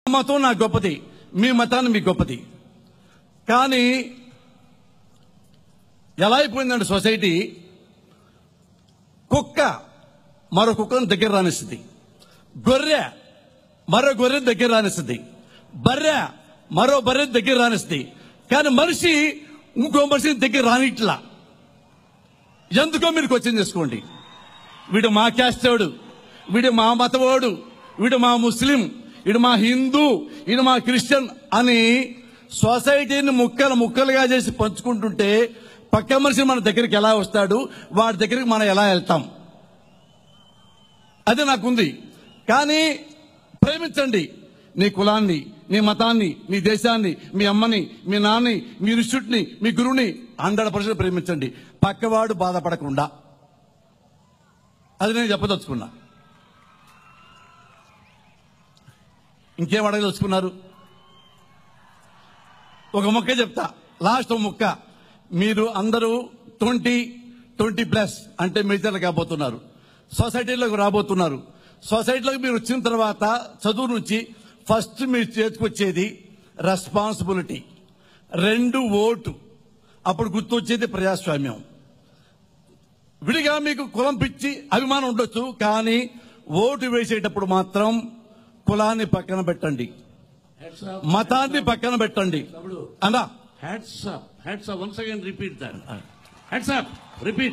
మతం నాకు గొప్పది మీ మతాన్ని మీకు గొప్పది కానీ ఎలా అయిపోయిందంటే సొసైటీ కుక్క మరో కుక్కను దగ్గర రానిస్తుంది గొర్రె మరో గొర్రె దగ్గర రానిస్తుంది బర్రె మరో బర్రె దగ్గర రానిస్తుంది కానీ మనిషి ఇంకో మనిషిని దగ్గర రానిట్లా ఎందుకో మీరు క్వశ్చన్ చేసుకోండి వీడు మా క్యాస్ట్ వాడు వీడు మా మతవాడు వీడు మా ముస్లిం వీడు మా హిందూ వీడు మా క్రిస్టియన్ అని సొసైటీని ముక్కలు ముక్కలుగా చేసి పంచుకుంటుంటే పక్క మనిషి మన దగ్గరికి ఎలా వస్తాడు వాడి దగ్గరికి మనం ఎలా వెళ్తాం అది నాకుంది కానీ ప్రేమించండి నీ కులాన్ని నీ మతాన్ని నీ దేశాన్ని మీ అమ్మని మీ నాన్నని మీ ఋషుడిని మీ గురువుని హండ్రెడ్ పర్సెంట్ ప్రేమించండి పక్కవాడు బాధపడకుండా అది నేను చెప్పదలుచుకున్నా ఇంకేం అడగదలుచుకున్నారు ఒక ముక్క చెప్తా లాస్ట్ ఒక ముక్క మీరు అందరూ ట్వంటీ ట్వంటీ ప్లస్ అంటే మేజర్లు కాబోతున్నారు సొసైటీలోకి రాబోతున్నారు సొసైటీలోకి మీరు వచ్చిన తర్వాత చదువు నుంచి ఫస్ట్ మీరు చేతికొచ్చేది రెస్పాన్సిబిలిటీ రెండు ఓటు అప్పుడు గుర్తొచ్చేది ప్రజాస్వామ్యం విడిగా మీకు కులం పిచ్చి అభిమానం ఉండొచ్చు కానీ ఓటు వేసేటప్పుడు మాత్రం కులాన్ని పక్కన పెట్టండి Hats up. మతాన్ని పక్కన పెట్టండి తమ్ముడు. అన్నా Hats up. Hats up. Once again, repeat that. Hats up. Repeat.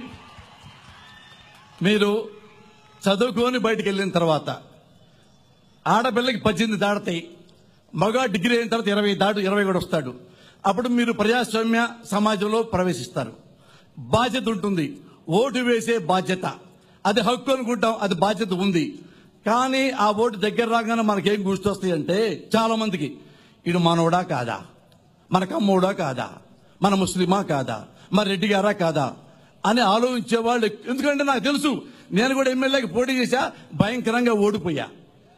మీరు చదువుకొని బయటికి వెళ్ళిన తర్వాత ఆడపిల్లకి పద్దెనిమిది దాడతాయి మగ డిగ్రీ అయిన తర్వాత ఇరవై దాడు ఇరవై కూడా వస్తాడు అప్పుడు మీరు ప్రజాస్వామ్య సమాజంలో ప్రవేశిస్తారు బాధ్యత ఉంటుంది ఓటు వేసే బాధ్యత అది హక్కు అనుకుంటాం అది బాధ్యత ఉంది కానీ ఆ ఓటు దగ్గర రాగానే మనకేం గుర్తొస్తాయి అంటే చాలా మందికి ఇది మనోడా కాదా మన కమ్మోడా కాదా మన ముస్లిమా కాదా మన రెడ్డి గారా కాదా అని ఆలోచించే వాళ్ళు ఎందుకంటే నాకు తెలుసు నేను కూడా ఎమ్మెల్యేకి పోటీ చేశా భయంకరంగా ఓడిపోయా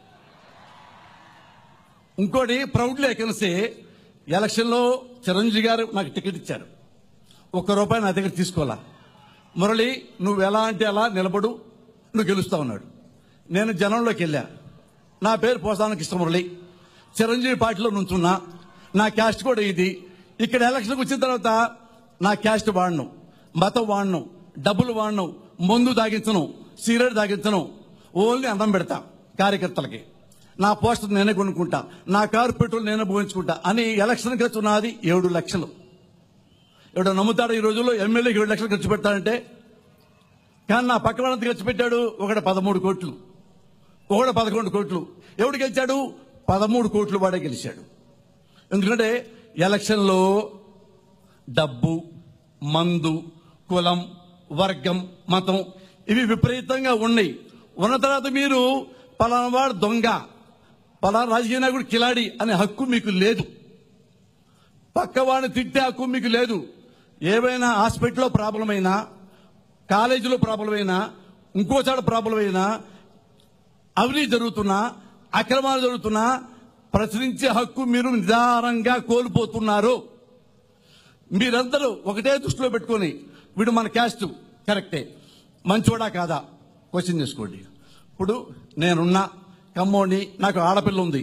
ఇంకోటి ప్రౌడ్లీ ఎకన్సే ఎలక్షన్లో చిరంజీవి గారు నాకు టికెట్ ఇచ్చారు ఒక్క రూపాయి నా దగ్గర తీసుకోవాలా మురళి నువ్వు ఎలా అంటే అలా నిలబడు నువ్వు గెలుస్తా ఉన్నాడు నేను జనంలోకి వెళ్ళా నా పేరు పోసాన కృష్ణమురళి చిరంజీవి పార్టీలో నుంచున్నా నా క్యాస్ట్ కూడా ఇది ఇక్కడ ఎలక్షన్కి వచ్చిన తర్వాత నా క్యాస్ట్ వాడను మతం వాడను డబ్బులు వాడను మందు తాగించను సిగరెట్ తాగించను ఓన్లీ అన్నం పెడతా కార్యకర్తలకి నా పోస్టర్ నేనే కొనుక్కుంటా నా కారు పెట్రోల్ నేనే పోయించుకుంటా అని ఎలక్షన్ ఖర్చు నాది ఏడు లక్షలు ఎవడో నమ్ముతాడు ఈ రోజుల్లో ఎమ్మెల్యేకి ఏడు లక్షలు ఖర్చు పెడతాడంటే కానీ నా పక్క వాళ్ళంత ఖర్చు పెట్టాడు ఒకటి పదమూడు కోట్లు ఒకటి పదకొండు కోట్లు ఎవడు గెలిచాడు పదమూడు కోట్లు వాడే గెలిచాడు ఎందుకంటే ఎలక్షన్లో డబ్బు మందు కులం వర్గం మతం ఇవి విపరీతంగా ఉన్నాయి ఉన్న తర్వాత మీరు పలానా వాడు దొంగ పలానా రాజకీయ నాయకుడు కిలాడి అనే హక్కు మీకు లేదు పక్కవాడిని తిట్టే హక్కు మీకు లేదు ఏవైనా హాస్పిటల్లో ప్రాబ్లం అయినా కాలేజీలో ప్రాబ్లం అయినా ఇంకోసారి ప్రాబ్లం అయినా అవినీతి జరుగుతున్నా అక్రమాలు జరుగుతున్నా ప్రశ్నించే హక్కు మీరు నిదానంగా కోల్పోతున్నారు మీరందరూ ఒకటే దృష్టిలో పెట్టుకొని వీడు మన క్యాస్ట్ కరెక్టే మంచోడా కాదా క్వశ్చన్ చేసుకోండి ఇప్పుడు నేనున్నా కమ్మోని నాకు ఆడపిల్ల ఉంది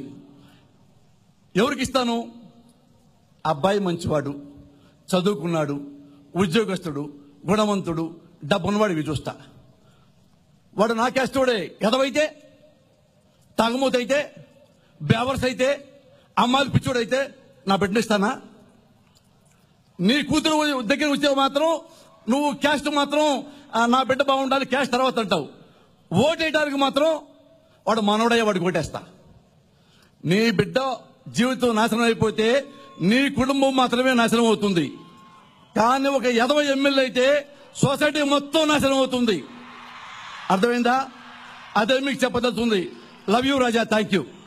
ఎవరికి ఇస్తాను అబ్బాయి మంచివాడు చదువుకున్నాడు ఉద్యోగస్తుడు గుణవంతుడు డబ్బున్నవాడు ఇవి చూస్తా వాడు నా క్యాస్టోడే ఎదవైతే తాగుమూతైతే బేవర్స్ అయితే అమ్మాయిలు పిచ్చోడైతే నా బిడ్డనిస్తానా నీ కూతురు దగ్గర వచ్చే మాత్రం నువ్వు క్యాస్ట్ మాత్రం ఆ, నా బిడ్డ బాగుండాలి క్యాస్ట్ తర్వాత అంటావు ఓటేయడానికి మాత్రం వాడు మనోడయ్య వాడికి ఓటేస్తా నీ బిడ్డ జీవితం నాశనం అయిపోతే నీ కుటుంబం మాత్రమే నాశనం అవుతుంది కానీ ఒక ఎదవ ఎమ్మెల్యే అయితే సొసైటీ మొత్తం నాశనం అవుతుంది అర్థమైందా అదే మీకు చెప్పదలుచుంది లవ్ యూ రాజా థ్యాంక్ యూ